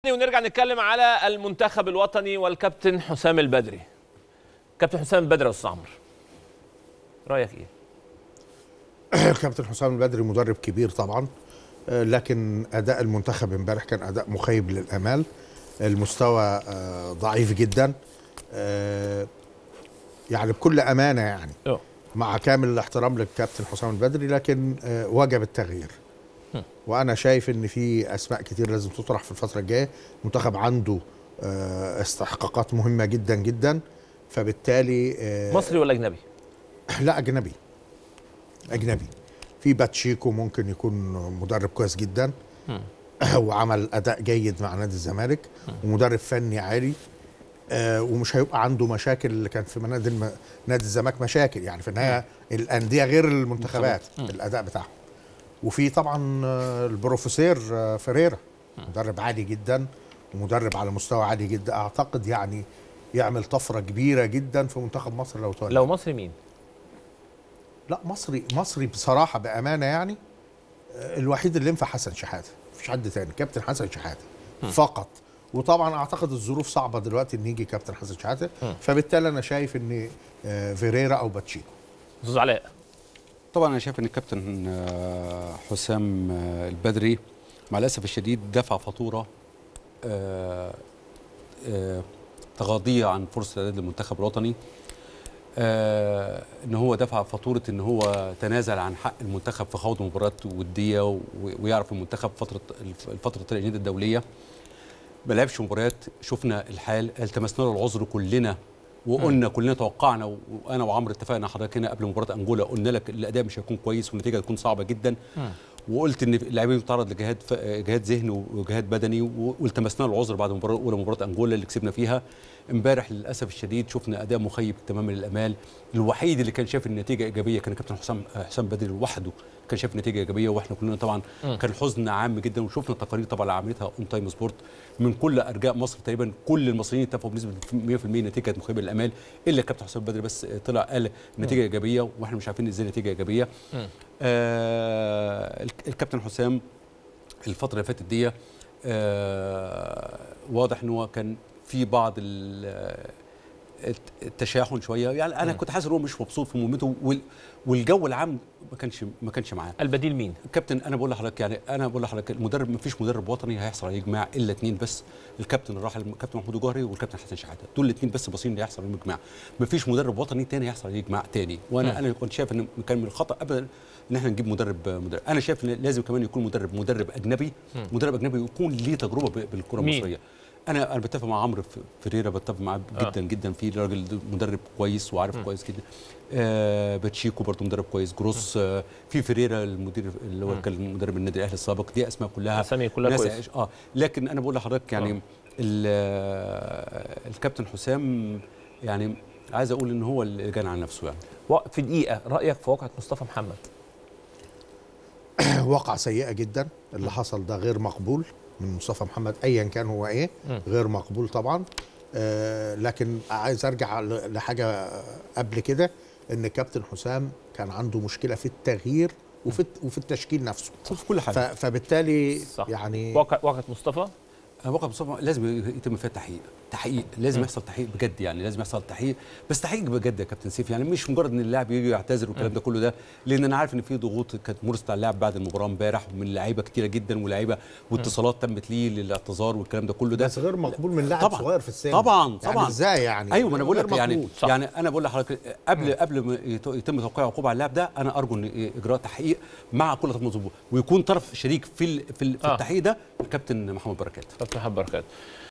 ونرجع نتكلم على المنتخب الوطني والكابتن حسام البدري كابتن حسام البدري يا استاذ عمرو رايك ايه الكابتن حسام البدري مدرب كبير طبعا آه، لكن اداء المنتخب امبارح كان اداء مخيب للامال المستوى آه، ضعيف جدا آه، يعني بكل امانه يعني اه مع كامل الاحترام للكابتن حسام البدري لكن آه، وجب التغيير هم. وانا شايف ان في اسماء كتير لازم تطرح في الفتره الجايه المنتخب عنده آه، استحقاقات مهمه جدا جدا فبالتالي آه، مصري ولا اجنبي لا اجنبي اجنبي في باتشيكو ممكن يكون مدرب كويس جدا مم. وعمل اداء جيد مع نادي الزمالك ومدرب فني عالي آه، ومش هيبقى عنده مشاكل اللي كانت في نادي الم... نادي الزمالك مشاكل يعني في النهايه الانديه غير المنتخبات مم. الاداء بتاعهم وفي طبعا آه، البروفيسور آه، فيريرا مدرب عالي جدا ومدرب على مستوى عالي جدا اعتقد يعني يعمل طفره كبيره جدا في منتخب مصر لو تولى لو مصري مين لا مصري مصري بصراحه بامانه يعني آه، الوحيد اللي ينفع حسن شحاته مفيش حد تاني كابتن حسن شحاته فقط وطبعا اعتقد الظروف صعبه دلوقتي ان يجي كابتن حسن شحاته مم. فبالتالي انا شايف ان آه، فيريرا او باتشيكو استاذ علاء طبعا انا شايف ان الكابتن آه، حسام آه، البدري مع الاسف الشديد دفع فاتوره آه، آه، تغاضيه عن فرصه الاعداد للمنتخب الوطني آه، ان هو دفع فاتوره ان هو تنازل عن حق المنتخب في خوض مباريات وديه و- ويعرف المنتخب فتره الفتره الاجنده الدوليه ما لعبش مباريات شفنا الحال التمسنا له العذر كلنا وقلنا كلنا توقعنا وانا وعمرو اتفقنا حضرتك هنا قبل مباراه انجولا قلنا لك الاداء مش هيكون كويس والنتيجه هتكون صعبه جدا وقلت ان اللاعبين بتتعرض لجهاد ف... جهاد ذهني وجهاد بدني و- والتمسنا له العذر بعد المباراه الاولى مباراه انجولا اللي كسبنا فيها امبارح للاسف الشديد شفنا اداء مخيب تماما للامال الوحيد اللي كان شايف النتيجه ايجابيه كان كابتن حسام حسام بدري لوحده كان شايف النتيجه ايجابيه واحنا كلنا طبعا مم. كان الحزن عام جدا وشفنا التقارير طبعا اللي عملتها اون تايم سبورت من كل ارجاء مصر تقريبا كل المصريين اتفقوا بنسبه 100% النتيجه كانت مخيبه للامال الا كابتن حسام بدري بس طلع قال النتيجه ايجابيه واحنا مش عارفين ازاي النتيجه ايجابيه مم. آه الك- الكابتن حسام الفتره اللي فاتت دي آه واضح ان هو كان في بعض ال- الت- التشاحن شويه يعني انا مم. كنت حاسس ان هو مش مبسوط في مهمته وال- والجو العام ما كانش ما كانش معاه البديل مين كابتن انا بقول لحضرتك يعني انا بقول لحضرتك المدرب ما فيش مدرب وطني هيحصل عليه اجماع الا اثنين بس الكابتن الراحل الكابتن محمود الجوهري والكابتن حسن شحاته دول الاثنين بس باصين اللي هيحصل عليهم اجماع ما فيش مدرب وطني تاني هيحصل عليه اجماع تاني وانا مم. انا كنت شايف ان كان من الخطا ابدا ان احنا نجيب مدرب مدرب انا شايف ان لازم كمان يكون مدرب مدرب اجنبي مم. مدرب اجنبي يكون ليه تجربه ب- بالكره مين؟ المصريه انا انا بتفق مع عمرو ف- فريرا بتفق معاه آه. جدا جدا في راجل ده مدرب كويس وعارف مم. كويس جدا آه باتشيكو برضه مدرب كويس جروس آه في فريرا المدير اللي مم. هو كان مدرب النادي الاهلي السابق دي اسماء كلها اسامي كلها ناس كويس عايش- اه لكن انا بقول لحضرتك يعني آه. ال- آه، الكابتن حسام يعني عايز اقول ان هو اللي جان على نفسه يعني و- في دقيقه رايك في واقعه مصطفى محمد واقعة سيئة جدا اللي حصل ده غير مقبول من مصطفى محمد ايا كان هو ايه مم. غير مقبول طبعا آه لكن عايز ارجع ل- لحاجة قبل كده ان كابتن حسام كان عنده مشكلة في التغيير وفي وفي التشكيل نفسه في كل ف- حاجه فبالتالي صح. يعني واقع واقعه مصطفى واقع مصطفى لازم يتم فيها تحقيق تحقيق لازم مم. يحصل تحقيق بجد يعني لازم يحصل تحقيق بس تحقيق بجد يا كابتن سيف يعني مش مجرد ان اللاعب يجي يعتذر والكلام ده كله ده لان انا عارف ان في ضغوط كانت مرست على اللاعب بعد المباراه امبارح ومن لعيبه كتيره جدا ولاعيبه واتصالات تمت ليه للاعتذار والكلام ده كله ده بس غير مقبول من لاعب طبعا. صغير في السن طبعا يعني طبعا ازاي يعني ايوه ما انا بقول غير لك يعني مقبول. صح. يعني انا بقول لحضرتك قبل قبل ما يت- يتم توقيع عقوبه على اللاعب ده انا ارجو ان اجراء تحقيق مع كل طرف مظبوط ويكون طرف شريك في ال- في ال- في آه. التحقيق ده الكابتن محمد بركات كابتن محمد بركات